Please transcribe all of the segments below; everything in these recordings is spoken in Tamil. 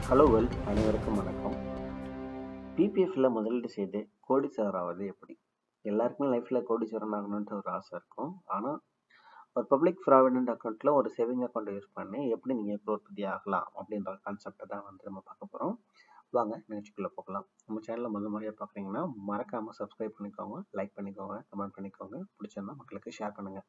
ஹலோ வேர்ல்ட் அனைவருக்கும் வணக்கம் பிபிஎஃப்ல முதலீடு செய்து கோடீஸ்வரர் ஆவது எப்படி எல்லாருக்குமே லைஃப்பில் கோடீஸ்வரன் ஆகணுன்ட்டு ஒரு ஆசை இருக்கும் ஆனால் ஒரு பப்ளிக் ப்ராவிடென்ட் அக்கௌண்ட்டில் ஒரு சேவிங் அக்கௌண்ட் யூஸ் பண்ணி எப்படி நீங்கள் குரோத்பதி ஆகலாம் அப்படின்ற கான்செப்டை தான் வந்து நம்ம பார்க்க போகிறோம் வாங்க நிகழ்ச்சிக்குள்ளே போகலாம் நம்ம சேனலில் முதல் முறையாக பார்க்குறீங்கன்னா மறக்காமல் சப்ஸ்கிரைப் பண்ணிக்கோங்க லைக் பண்ணிக்கோங்க கமெண்ட் பண்ணிக்கோங்க பிடிச்சிருந்தா மக்களுக்கு ஷேர் பண்ணுங்கள்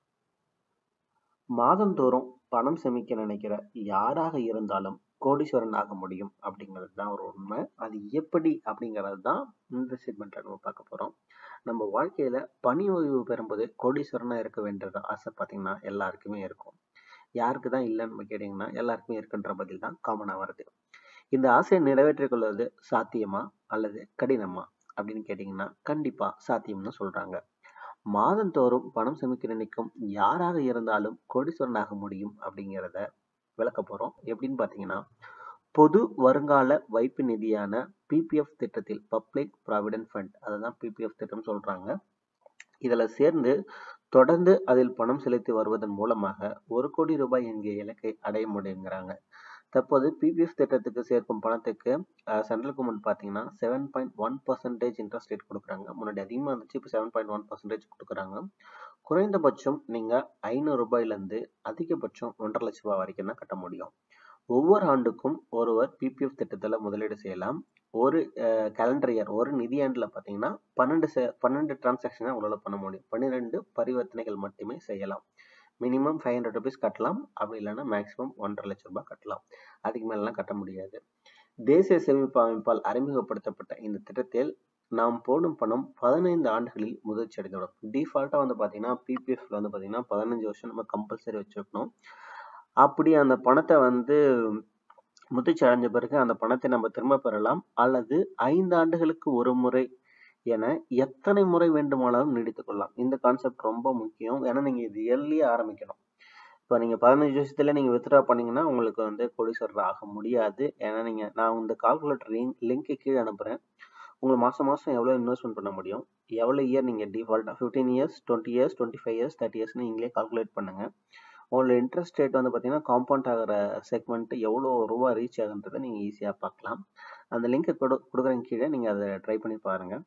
மாதந்தோறும் பணம் சேமிக்க நினைக்கிற யாராக இருந்தாலும் கோடீஸ்வரன் ஆக முடியும் அப்படிங்கிறது தான் ஒரு உண்மை அது எப்படி அப்படிங்கிறது தான் இந்த செக்மெண்ட்ல நம்ம பார்க்க போறோம் நம்ம வாழ்க்கையில பணி ஓய்வு பெறும்போது கோடீஸ்வரனா இருக்க வேண்டிய ஆசை பார்த்தீங்கன்னா எல்லாருக்குமே இருக்கும் யாருக்கு தான் இல்லைன்னு நம்ம கேட்டீங்கன்னா எல்லாருக்குமே இருக்குன்ற பதில் தான் காமனாக வருது இந்த ஆசையை நிறைவேற்றிக் கொள்வது சாத்தியமா அல்லது கடினமா அப்படின்னு கேட்டிங்கன்னா கண்டிப்பா சாத்தியம்னு சொல்றாங்க மாதந்தோறும் பணம் சேமிக்க நினைக்கும் யாராக இருந்தாலும் கோடீஸ்வரனாக முடியும் அப்படிங்கிறத விளக்க போறோம் எப்படின்னு பார்த்தீங்கன்னா பொது வருங்கால வைப்பு நிதியான பிபிஎஃப் திட்டத்தில் பப்ளிக் ப்ராவிடென்ட் ஃபண்ட் அதை தான் பிபிஎஃப் திட்டம் சொல்றாங்க இதில் சேர்ந்து தொடர்ந்து அதில் பணம் செலுத்தி வருவதன் மூலமாக ஒரு கோடி ரூபாய் என்கிற இலக்கை அடைய முடியுங்கிறாங்க தற்போது பிபிஎஃப் திட்டத்துக்கு சேர்க்கும் பணத்துக்கு சென்ட்ரல் கவர்மெண்ட் பார்த்தீங்கன்னா seven point one percentage interest rate கொடுக்குறாங்க முன்னாடி அதிகமாக இருந்துச்சு இப்போ செவன் பாயிண்ட் ஒன் பர்சன்டேஜ் கொடுக்குறாங்க குறைந்தபட்சம் நீங்கள் ஐநூறு ரூபாயிலேருந்து அதிகபட்சம் ஒன்றரை லட்ச ரூபாய் வரைக்கும் தான் கட்ட முடியும் ஒவ்வொரு ஆண்டுக்கும் ஒருவர் பிபிஎஃப் திட்டத்தில் முதலீடு செய்யலாம் ஒரு கேலண்டர் இயர் ஒரு நிதியாண்டில் பார்த்தீங்கன்னா பன்னெண்டு பன்னெண்டு டிரான்சாக்ஷனை உங்களால் பண்ண முடியும் பன்னிரெண்டு பரிவர்த்தனைகள் மட்டுமே செய்யலாம் மினிமம் ஃபைவ் ஹண்ட்ரட் ருபீஸ் கட்டலாம் அப்படி இல்லைன்னா மேக்ஸிமம் ஒன்றரை லட்ச ரூபாய் கட்டலாம் அதுக்கு மேலாம் கட்ட முடியாது தேசிய சேமிப்பு அமைப்பால் அறிமுகப்படுத்தப்பட்ட இந்த திட்டத்தில் நாம் போடும் பணம் பதினைந்து ஆண்டுகளில் முதிர்ச்சி அடைந்துவிடும் டிஃபால்ட்டாக வந்து பார்த்தீங்கன்னா பிபிஎஃப்ல வந்து பார்த்தீங்கன்னா பதினஞ்சு வருஷம் நம்ம கம்பல்சரி வச்சுருக்கணும் அப்படி அந்த பணத்தை வந்து முதிர்ச்சி அடைஞ்ச பிறகு அந்த பணத்தை நம்ம திரும்ப பெறலாம் அல்லது ஐந்து ஆண்டுகளுக்கு ஒரு முறை என எத்தனை முறை வேண்டுமானாலும் நீடித்துக் கொள்ளலாம் இந்த கான்செப்ட் ரொம்ப முக்கியம் ஏன்னா நீங்கள் இது இயர்லியே ஆரம்பிக்கணும் இப்போ நீங்கள் பதினஞ்சு வருஷத்துல நீங்கள் வித்ட்ரா பண்ணீங்கன்னா உங்களுக்கு வந்து கோடீஸ்வரர் ஆக முடியாது ஏன்னா நீங்கள் நான் இந்த கால்குலேட்டர் லிங்க் லிங்க்கு கீழே அனுப்புகிறேன் உங்களுக்கு மாதம் மாதம் எவ்வளோ இன்வெஸ்ட்மெண்ட் பண்ண முடியும் எவ்வளோ இயர் நீங்கள் டிஃபால்ட்டாக fifteen years twenty years twenty five years thirty years நீங்களே கால்குலேட் பண்ணுங்கள் உங்களோட இன்ட்ரெஸ்ட் ரேட் வந்து பார்த்தீங்கன்னா காம்பவுண்ட் ஆகிற செக்மெண்ட் எவ்வளோ ரூபா ரீச் ஆகுன்றதை நீங்கள் ஈஸியாக பார்க்கலாம் அந்த லிங்க்கை கொடு கொடுக்குறேன் கீழே நீங்கள் அதை ட்ரை பண்ணி பாருங்கள்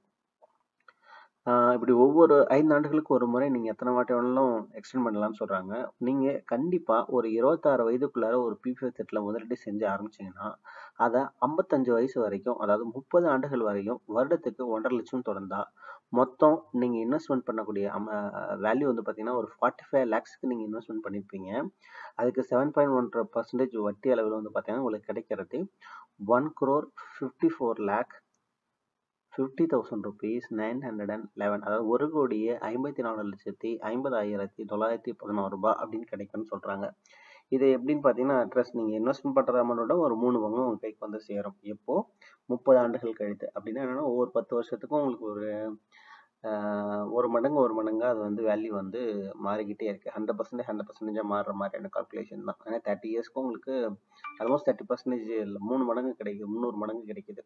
இப்படி ஒவ்வொரு ஐந்து ஆண்டுகளுக்கு ஒரு முறை நீங்கள் எத்தனை வாட்டி வேணாலும் எக்ஸ்டெண்ட் பண்ணலாம்னு சொல்கிறாங்க நீங்கள் கண்டிப்பாக ஒரு இருபத்தாறு வயதுக்குள்ளார ஒரு பிபிஎஃப் திட்டத்தில் முதலீடு செஞ்சு ஆரம்பிச்சிங்கன்னா அதை ஐம்பத்தஞ்சு வயசு வரைக்கும் அதாவது முப்பது ஆண்டுகள் வரையும் வருடத்துக்கு ஒன்றரை லட்சம் தொடர்ந்தா மொத்தம் நீங்கள் இன்வெஸ்ட்மெண்ட் பண்ணக்கூடிய வேல்யூ வந்து பார்த்தீங்கன்னா ஒரு ஃபார்ட்டி ஃபைவ் லேக்ஸ்க்கு நீங்கள் இன்வெஸ்ட்மெண்ட் பண்ணியிருப்பீங்க அதுக்கு செவன் பாயிண்ட் ஒன்றரை பர்சன்டேஜ் வட்டி அளவில் வந்து பார்த்தீங்கன்னா உங்களுக்கு கிடைக்கிறது one crore fifty four lakh fifty thousand rupees nine hundred and eleven அதாவது ஒரு கோடியே ஐம்பத்தி நாலு லட்சத்தி ஐம்பதாயிரத்தி தொள்ளாயிரத்தி பதினோரு ரூபாய் அப்படின்னு கிடைக்கும்னு சொல்கிறாங்க இது எப்படின்னு பார்த்தீங்கன்னா அட்ரஸ் நீங்கள் இன்வெஸ்ட்மெண்ட் பண்ணுற அமௌண்ட்டோட ஒரு மூணு பங்கு உங்கள் கைக்கு வந்து சேரும் எப்போ முப்பது ஆண்டுகள் கழித்து அப்படின்னா என்னென்னா ஒவ்வொரு பத்து வருஷத்துக்கும் உங்களுக்கு ஒரு ஒரு மடங்கு ஒரு மடங்காக அது வந்து வேல்யூ வந்து மாறிக்கிட்டே இருக்குது ஹண்ட்ரட் பர்சன்டேஜ் ஹண்ட்ரட் பர்சன்டேஜாக மாறுற மாதிரியான கால்குலேஷன் தான் ஏன்னா தேர்ட்டி இயர்ஸ்க்கு உங்களுக்கு ஆல்மோஸ்ட் தேர்ட்டி பர்சன்டேஜ் இல்லை மூணு மடங்கு கிடைக்குது முந்நூறு மடங்கு கிடைக்குது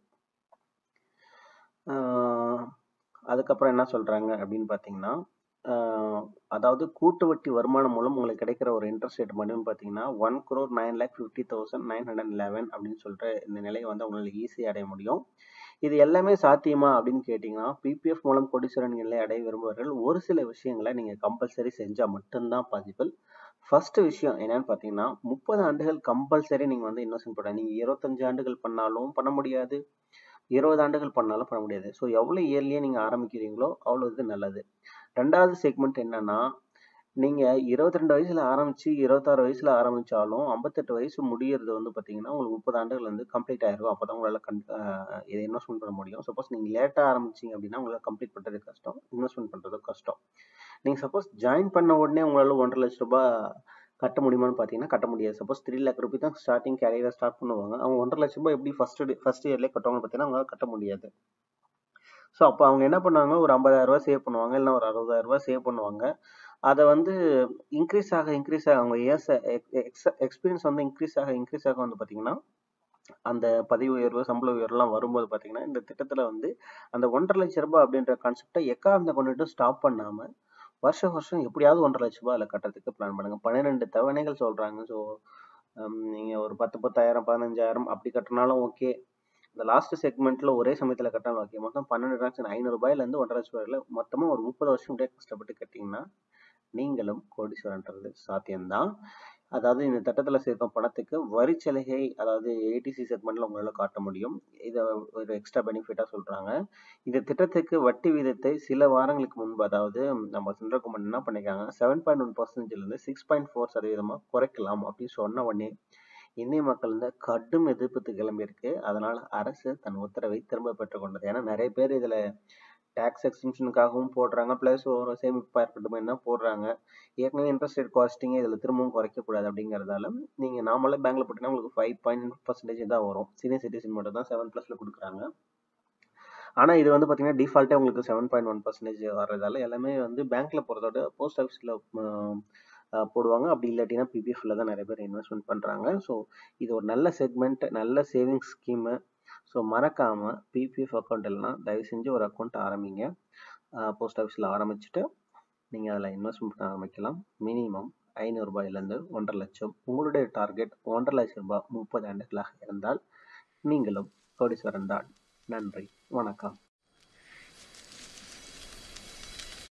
அதுக்கப்புறம் என்ன சொல்கிறாங்க அப்படின்னு பார்த்தீங்கன்னா அதாவது கூட்டு வட்டி வருமானம் மூலம் உங்களுக்கு கிடைக்கிற ஒரு இன்ட்ரெஸ்ட் ரேட் மட்டும் பார்த்தீங்கன்னா one crore nine lakh fifty thousand nine hundred eleven அப்படின்னு சொல்கிற இந்த நிலையை வந்து உங்களால் ஈஸியாக அடைய முடியும் இது எல்லாமே சாத்தியமா அப்படின்னு கேட்டிங்கன்னா பிபிஎஃப் மூலம் கோடீஸ்வரன் நிலை அடைய விரும்புவர்கள் ஒரு சில விஷயங்களை நீங்கள் கம்பல்சரி செஞ்சால் மட்டும்தான் பாசிபிள் ஃபர்ஸ்ட் விஷயம் என்னன்னு பார்த்தீங்கன்னா முப்பது ஆண்டுகள் கம்பல்சரி நீங்கள் வந்து இன்வெஸ்ட்மெண்ட் பண்ண நீங்கள் இருபத்தஞ்சு ஆண்டுகள் பண்ணாலும் பண்ண முடியாது இருபது ஆண்டுகள் பண்ணாலும் பண்ண முடியாது ஸோ எவ்வளோ இயர்லியே நீங்கள் ஆரம்பிக்கிறீங்களோ அவ்வளோ இது நல்லது ரெண்டாவது செக்மெண்ட் என்னன்னா நீங்கள் இருபத்தி ரெண்டு வயசில் ஆரம்பித்து இருபத்தாறு வயசில் ஆரம்பித்தாலும் ஐம்பத்தெட்டு வயசு முடியறது வந்து பார்த்தீங்கன்னா உங்களுக்கு முப்பது ஆண்டுகள் வந்து கம்ப்ளீட் ஆயிரும் அப்போ தான் உங்களால் கன் இதை இன்வெஸ்ட்மெண்ட் பண்ண முடியும் சப்போஸ் நீங்கள் லேட்டாக ஆரம்பிச்சிங்க அப்படின்னா உங்களால் கம்ப்ளீட் பண்ணுறது கஷ்டம் இன்வெஸ்ட்மெண்ட் பண்ணுறது கஷ்டம் நீங்கள் சப்போஸ் ஜாயின் பண்ண உடனே உங்களால் ஒன்றரை லட்ச ரூபாய் கட்ட முடியுமான்னு பார்த்தீங்கன்னா கட்ட முடியாது சப்போஸ் த்ரீ லேக் ருபி தான் ஸ்டார்டிங் கேரியரை ஸ்டார்ட் பண்ணுவாங்க அவங்க ஒன்றரை லட்ச ரூபாய் எப்படி ஃபர்ஸ்ட் ஃபர்ஸ்ட் இயர்லேயே கட்டுவாங்கன்னு பார்த்தீங்கன்னா அவங்களால கட்ட முடியாது ஸோ அப்போ அவங்க என்ன பண்ணுவாங்க ஒரு ஐம்பதாயிரம் ரூபாய் சேவ் பண்ணுவாங்க இல்லை ஒரு அறுபதாயிரம் ரூபாய் சேவ் பண்ணுவாங்க அதை வந்து இன்க்ரீஸ் ஆக இன்க்ரீஸ் ஆக அவங்க இயர்ஸ் எக்ஸ்பீரியன்ஸ் வந்து இன்க்ரீஸ் ஆக இன்க்ரீஸ் ஆக வந்து பார்த்தீங்கன்னா அந்த பதவி உயர்வு சம்பள உயர்வுலாம் வரும்போது பார்த்தீங்கன்னா இந்த திட்டத்தில் வந்து அந்த ஒன்றரை லட்ச ரூபாய் அப்படின்ற கான்செப்டை எக்காரணத்தை கொண்டுட்டு ஸ்டாப் பண்ணாமல் வருஷம் வருஷம் எப்படியாவது ஒன்றரை லட்ச ரூபாய் அதில் கட்டுறதுக்கு பிளான் பண்ணுங்க பன்னிரெண்டு தவணைகள் சொல்கிறாங்க ஸோ நீங்கள் ஒரு பத்து பத்தாயிரம் பதினஞ்சாயிரம் அப்படி கட்டினாலும் ஓகே இந்த லாஸ்ட் செக்மெண்ட்ல ஒரே சமயத்தில் கட்டினாலும் ஓகே மொத்தம் பன்னெண்டு டிரான்சாக்ஷன் ஐநூறுபாயிலேருந்து ஒன்றரை லட்சம் ரூபாயில மொத்தமாக ஒரு முப்பது வருஷம் அப்படியே கஷ்டப்பட்டு கட்டிங்கன்னா நீங்களும் கோடீஸ்வரன்றது சாத்தியம்தான் அதாவது இந்த திட்டத்தில் சேர்க்கும் பணத்துக்கு வரி சலுகை அதாவது ஏடிசி செக்மெண்ட்ல உங்களால் காட்ட முடியும் இதை ஒரு எக்ஸ்ட்ரா பெனிஃபிட்டாக சொல்கிறாங்க இந்த திட்டத்துக்கு வட்டி வீதத்தை சில வாரங்களுக்கு முன்பு அதாவது நம்ம சென்ட்ரல் கவர்மெண்ட் என்ன பண்ணிருக்காங்க செவன் பாயிண்ட் ஒன் பர்சன்டேஜ்லேருந்து சிக்ஸ் பாயிண்ட் ஃபோர் சதவீதமாக குறைக்கலாம் அப்படின்னு சொன்ன உடனே இந்திய மக்கள் வந்து கடும் எதிர்ப்பு கிளம்பியிருக்கு அதனால் அரசு தன் உத்தரவை திரும்ப பெற்றுக்கொண்டது ஏன்னா நிறைய பேர் இதில் டேக்ஸ் எக்ஸ்டென்ஷனுக்காகவும் போடுறாங்க ப்ளஸ் ஒரு சேமிப்பாக இருக்கட்டும் தான் போடுறாங்க ஏற்கனவே இன்ட்ரெஸ்ட் ரேட் காஸ்டிங்கே இதில் திரும்பவும் குறைக்கக்கூடாது அப்படிங்கிறதால நீங்கள் நாமளே பேங்க்கில் போட்டிங்கன்னா உங்களுக்கு ஃபைவ் பாயிண்ட் பர்சன்டேஜ் தான் வரும் சீனியர் சிட்டிசன் மட்டும் தான் செவன் ப்ளஸில் கொடுக்குறாங்க ஆனால் இது வந்து பார்த்தீங்கன்னா டிஃபால்ட்டே உங்களுக்கு செவன் பாயிண்ட் ஒன் பர்சன்டேஜ் வர்றதால எல்லாமே வந்து பேங்க்கில் போகிறதோட போஸ்ட் ஆஃபீஸில் போடுவாங்க அப்படி இல்லாட்டினா பிபிஎஃப்ல தான் நிறைய பேர் இன்வெஸ்ட்மெண்ட் பண்ணுறாங்க ஸோ இது ஒரு நல்ல செக்மெண்ட் நல்ல சேவிங்ஸ் ஸ்கீமு ஸோ மறக்காமல் பிபிஎஃப் அக்கௌண்ட் இல்லைனா தயவு செஞ்சு ஒரு அக்கௌண்ட் ஆரம்பிங்க போஸ்ட் ஆஃபீஸில் ஆரம்பிச்சுட்டு நீங்கள் அதில் இன்வெஸ்ட்மெண்ட் பண்ண ஆரம்பிக்கலாம் மினிமம் ஐநூறுரூபாயிலேருந்து ஒன்றரை லட்சம் உங்களுடைய டார்கெட் ஒன்றரை லட்சம் ரூபாய் முப்பது ஆண்டுகளாக இருந்தால் நீங்களும் கோடீஸ்வரன் தான் நன்றி வணக்கம்